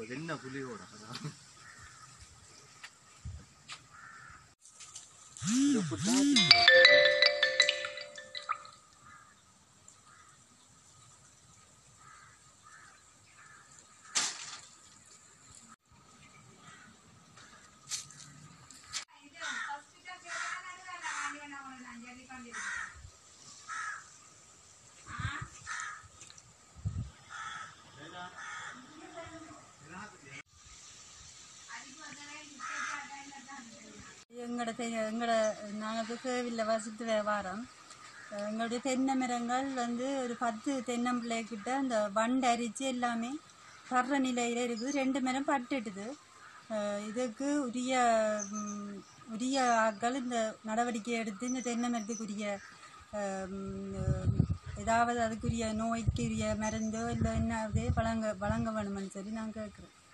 என்ன புலியோட எங்களோட தெ எங்களோட நாங்கள் இப்போ கேவில்ல வசித்து வே- வாரோம் அஹ் எங்களுடைய தென்னை மரங்கள் வந்து ஒரு பத்து தென்னம்பிள்ளை கிட்ட அந்த வண்டு அரிச்சு எல்லாமே தர்ற நிலையில் இருக்குது ரெண்டு மரம் பட்டுட்டுது அஹ் இதுக்கு உரிய ம், உரிய ஆட்கள் இந்த நடவடிக்கை எடுத்து இந்த தென்னை மரத்துக்குரிய அஹ், ம், ஏதாவது அதுக்குரிய நோய்க்குரிய மருந்தோ இல்லை என்ன வழங்க வழங்க வேணுமென்னு சொல்லி நான் கேட்குறேன்